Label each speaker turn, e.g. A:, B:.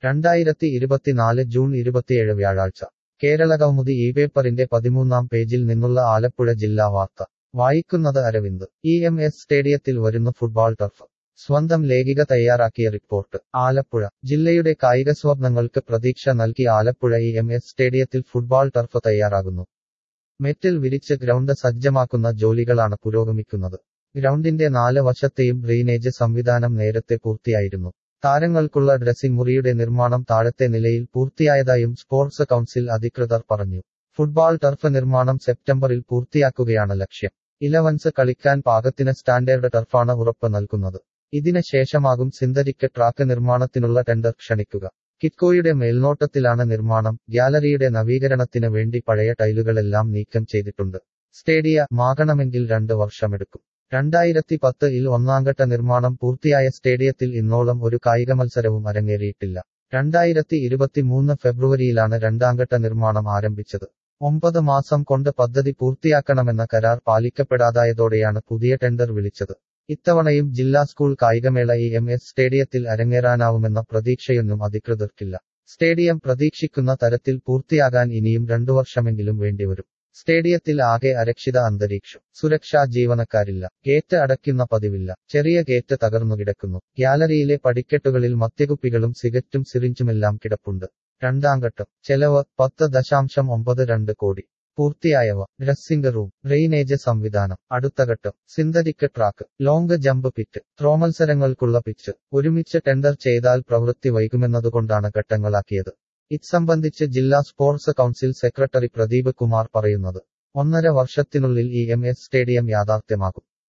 A: രണ്ടായിരത്തി ഇരുപത്തിനാല് ജൂൺ ഇരുപത്തിയേഴ് വ്യാഴാഴ്ച കേരളകൗമുദി ഈ പേപ്പറിന്റെ പതിമൂന്നാം പേജിൽ നിന്നുള്ള ആലപ്പുഴ ജില്ലാ വാർത്ത വായിക്കുന്നത് അരവിന്ദ് ഇ എം എസ് സ്റ്റേഡിയത്തിൽ വരുന്നു ഫുട്ബോൾ ടർഫ് സ്വന്തം ലേഖിക തയ്യാറാക്കിയ റിപ്പോർട്ട് ആലപ്പുഴ ജില്ലയുടെ കായിക സ്വപ്നങ്ങൾക്ക് പ്രതീക്ഷ നൽകി ആലപ്പുഴ ഇ എം എസ് സ്റ്റേഡിയത്തിൽ ഫുട്ബോൾ ടർഫ് തയ്യാറാകുന്നു മെറ്റിൽ വിരിച്ച് ഗ്രൗണ്ട് സജ്ജമാക്കുന്ന ജോലികളാണ് പുരോഗമിക്കുന്നത് ഗ്രൗണ്ടിന്റെ നാല് വശത്തെയും ഡ്രെയിനേജ് സംവിധാനം നേരത്തെ പൂർത്തിയായിരുന്നു താരങ്ങൾക്കുള്ള ഡ്രസ്സിംഗ് മുറിയുടെ നിർമ്മാണം താഴത്തെ നിലയിൽ പൂർത്തിയായതായും സ്പോർട്സ് കൗൺസിൽ അധികൃതർ പറഞ്ഞു ഫുട്ബോൾ ടർഫ് നിർമ്മാണം സെപ്റ്റംബറിൽ പൂർത്തിയാക്കുകയാണ് ലക്ഷ്യം ഇലവൻസ് കളിക്കാൻ പാകത്തിന് സ്റ്റാൻഡേർഡ് ടർഫാണ് ഉറപ്പ് നൽകുന്നത് ഇതിന് ശേഷമാകും സിന്തറ്റിക് ട്രാക്ക് നിർമ്മാണത്തിനുള്ള ടെൻഡർ ക്ഷണിക്കുക കിറ്റ്കോയുടെ മേൽനോട്ടത്തിലാണ് നിർമ്മാണം ഗ്യാലറിയുടെ നവീകരണത്തിന് വേണ്ടി പഴയ ടൈലുകളെല്ലാം നീക്കം ചെയ്തിട്ടുണ്ട് സ്റ്റേഡിയ മാകണമെങ്കിൽ രണ്ട് വർഷമെടുക്കും രണ്ടായിരത്തി പത്തിൽ ഒന്നാംഘട്ട നിർമ്മാണം പൂർത്തിയായ സ്റ്റേഡിയത്തിൽ ഇന്നോളം ഒരു കായിക മത്സരവും അരങ്ങേറിയിട്ടില്ല രണ്ടായിരത്തി ഇരുപത്തിമൂന്ന് ഫെബ്രുവരിയിലാണ് രണ്ടാംഘട്ട നിർമ്മാണം ആരംഭിച്ചത് ഒമ്പത് മാസം കൊണ്ട് പദ്ധതി പൂർത്തിയാക്കണമെന്ന കരാർ പാലിക്കപ്പെടാതായതോടെയാണ് പുതിയ ടെൻഡർ വിളിച്ചത് ഇത്തവണയും ജില്ലാ സ്കൂൾ കായികമേള ഇ എം എസ് സ്റ്റേഡിയത്തിൽ അരങ്ങേറാനാവുമെന്ന പ്രതീക്ഷയൊന്നും അധികൃതർക്കില്ല സ്റ്റേഡിയം പ്രതീക്ഷിക്കുന്ന തരത്തിൽ പൂർത്തിയാകാൻ ഇനിയും രണ്ടു വർഷമെങ്കിലും വേണ്ടിവരും സ്റ്റേഡിയത്തിൽ ആകെ അരക്ഷിത അന്തരീക്ഷം സുരക്ഷാ ജീവനക്കാരില്ല ഗേറ്റ് അടയ്ക്കുന്ന പതിവില്ല ചെറിയ ഗേറ്റ് തകർന്നു കിടക്കുന്നു ഗ്യാലറിയിലെ പടിക്കെട്ടുകളിൽ മദ്യകുപ്പികളും സിഗറ്റും സിറിഞ്ചുമെല്ലാം കിടപ്പുണ്ട് രണ്ടാം ഘട്ടം ചെലവ് പത്ത് ദശാംശം ഒമ്പത് രണ്ട് കോടി പൂർത്തിയായവ ഡ്രസ്സിംഗ് റൂം ഡ്രെയിനേജ് സംവിധാനം അടുത്ത ഘട്ടം synthetic track long jump pit throw മത്സരങ്ങൾക്കുള്ള പിച്ച് ഒരുമിച്ച് ടെൻഡർ ചെയ്താൽ പ്രവൃത്തി വൈകുമെന്നതുകൊണ്ടാണ് ഘട്ടങ്ങളാക്കിയത് ഇത് സംബന്ധിച്ച് ജില്ലാ sports council secretary Pradeep Kumar പറയുന്നത് ഒന്നര വർഷത്തിനുള്ളിൽ ഇ എം എസ് സ്റ്റേഡിയം യാഥാർത്ഥ്യമാകും